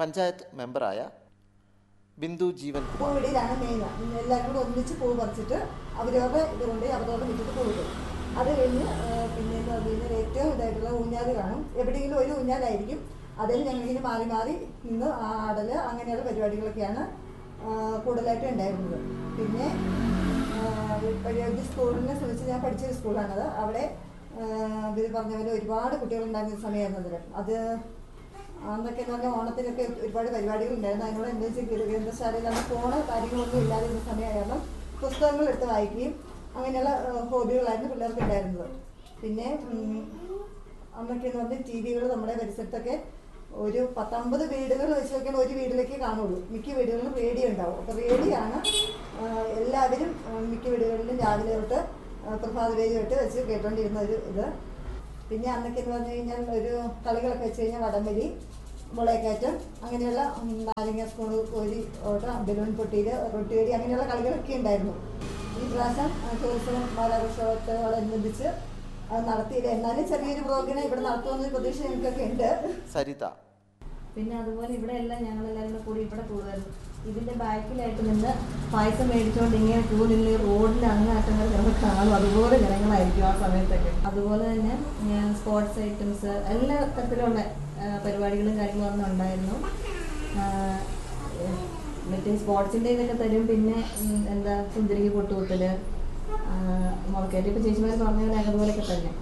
പഞ്ചായത്ത് മെമ്പറായ ബിന്ദു ജീവൻ കുമാർ പൂവിടിയിലാണ് മെയിൻ എല്ലാവരും കൂടെ ഒന്നിച്ച് പൂ പറിച്ചിട്ട് അവരവരുടെ ഇത് കൊണ്ട് അവരവരുടെ വീട്ടിൽ കൊടുക്കും അത് കഴിഞ്ഞ് ആ, പിന്നെ എന്ന് പറഞ്ഞു കഴിഞ്ഞാൽ ഏറ്റവും ഇതായിട്ടുള്ള ഊഞ്ഞാല് കാണും എവിടെയെങ്കിലും ഒരു ഊഞ്ഞാലായിരിക്കും അതിൽ ഞങ്ങളിങ്ങനെ മാറി മാറി നിന്ന് ആടൽ അങ്ങനെയുള്ള പരിപാടികളൊക്കെയാണ് ആ, കൂടുതലായിട്ട് ഉണ്ടായിരുന്നത് പിന്നെ ഒരു സ്കൂളിനെ സംബന്ധിച്ച് ഞാൻ പഠിച്ചൊരു സ്കൂളാണത് അവിടെ ആ, ഇവർ പറഞ്ഞ പോലെ ഒരുപാട് കുട്ടികളുണ്ടായിരുന്ന ഒരു സമയമായിരുന്നത് അത് അന്നൊക്കെ എന്ന് പറഞ്ഞാൽ ഓണത്തിനൊക്കെ ഒരുപാട് പരിപാടികൾ ഉണ്ടായിരുന്നു അതിനോടനുബന്ധിച്ച് ഗ്രന്ഥശാലയിൽ അന്ന് ഫോണ് കാര്യങ്ങളൊന്നും ഇല്ലാതിരുന്ന സമയമായിരുന്നു പുസ്തകങ്ങൾ എടുത്ത് വായിക്കുകയും അങ്ങനെയുള്ള ഏഹ്, ഹോബികളായിരുന്നു പിള്ളേർക്ക് ഉണ്ടായിരുന്നത് പിന്നെ ഉം, അന്നൊക്കെ എന്ന് പറഞ്ഞാൽ ടി വികൾ നമ്മുടെ പരിസരത്തൊക്കെ ഒരു പത്തൊമ്പത് വീടുകൾ വെച്ച് നോക്കിയാൽ ഒരു വീട്ടിലേക്ക് കാണുള്ളൂ മിക്ക വീടുകളിലും റേഡിയോ ഉണ്ടാവും അപ്പോൾ റേഡിയോ ആണ് ഏഹ്, എല്ലാവരും ഏഹ്, മിക്ക വീടുകളിലും രാവിലെ തൊട്ട് ഏഹ്, പ്രഭാത വേദി തൊട്ട് വെച്ച് കേട്ടോണ്ടിരുന്ന ഒരു ഇത് പിന്നെ അന്നൊക്കെ എന്ന് പറഞ്ഞു കഴിഞ്ഞാൽ ഒരു കളികളൊക്കെ വെച്ച് കഴിഞ്ഞാൽ വടംവലി മുളയക്കയറ്റം അങ്ങനെയുള്ള ഉം, നാരങ്ങ സ്പൂൺ കോരി ഓട്ടം ബലൂൺ പൊട്ടിയിൽ റൊട്ടിയടി അങ്ങനെയുള്ള കളികളൊക്കെ ഉണ്ടായിരുന്നു ഈ പ്രാവശ്യം ആ, ടൂറിസം വാരാഘോഷത്തോടനുബന്ധിച്ച് അത് നടത്തിയില്ല എന്നാലും ചെറിയൊരു പ്രോഗ്രാം ഇവിടെ നടത്തുമെന്നൊരു പ്രതീക്ഷ ഞങ്ങൾക്കൊക്കെ ഉണ്ട് സരിത പിന്നെ അതുപോലെ ഇവിടെ എല്ലാം ഞങ്ങൾ എല്ലാവരും കൂടി ഇവിടെ കൂടുമായിരുന്നു ഇതിന്റെ ബാക്കിലായിട്ട് നിന്ന് പായസം മേടിച്ചുകൊണ്ട് ഇങ്ങനെ ക്യൂ നിന്ന് റോഡിൽ അങ്ങേറ്റം വരെ നമ്മൾ കാണും അതുപോലെ ജനങ്ങളായിരിക്കും ആ സമയത്തൊക്കെ അതുപോലെ തന്നെ സ്പോർട്സ് ഐറ്റംസ് എല്ലാ തരത്തിലുള്ള ആ, പരിപാടികളും കാര്യങ്ങളും അന്ന് ഉണ്ടായിരുന്നു ആ, ഏ, മറ്റേ സ്പോർട്സിൻ്റെ ഇതൊക്കെ തരും പിന്നെ ഉം, എന്താ സുന്ദരിക്ക് പൊട്ടുകൂട്ടല് മുളക്കേറ്റ് ഇപ്പോൾ ചേച്ചിമാർ പറഞ്ഞ പോലെ അതുപോലെയൊക്കെ തന്നെ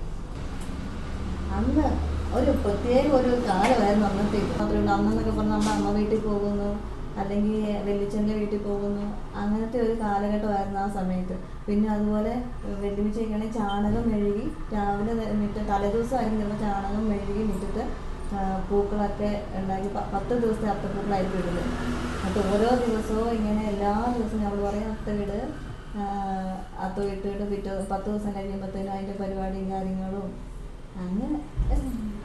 അന്ന് ഒരു പ്രത്യേക ഒരു കാലമായിരുന്നു അന്നത്തെ ഇത് മാത്രമേ ഉള്ളൂ അന്നെന്നൊക്കെ പറഞ്ഞാൽ നമ്മുടെ അമ്മ വീട്ടിൽ പോകുന്നു അല്ലെങ്കിൽ വെല്ലിച്ചൻ്റെ വീട്ടിൽ പോകുന്നു അങ്ങനത്തെ ഒരു കാലഘട്ടമായിരുന്നു ആ സമയത്ത് പിന്നെ അതുപോലെ വെല്ലുവിളിച്ചൊക്കെയാണെങ്കിൽ ചാണകം മെഴുകി രാവിലെ നെ- മിറ്റ തലേദിവസമായിരുന്നു ചിലപ്പോൾ ചാണകം മെഴുകി മിറ്റത്ത് ആ, പൂക്കളൊക്കെ ഉണ്ടാക്കി പ- പത്ത് ദിവസത്തെ അത്തപ്പൂക്കളായിരിക്കും ഇടുന്നത് എന്നിട്ട് ഓരോ ദിവസവും ഇങ്ങനെ എല്ലാ ദിവസവും നമ്മൾ പറയും അത്ത വീട് അത്ത ഇട്ടിട്ട് പിറ്റേ പത്ത് ദിവസം കഴിയുമ്പോഴത്തേനും അതിൻ്റെ പരിപാടിയും കാര്യങ്ങളും അങ്ങനെ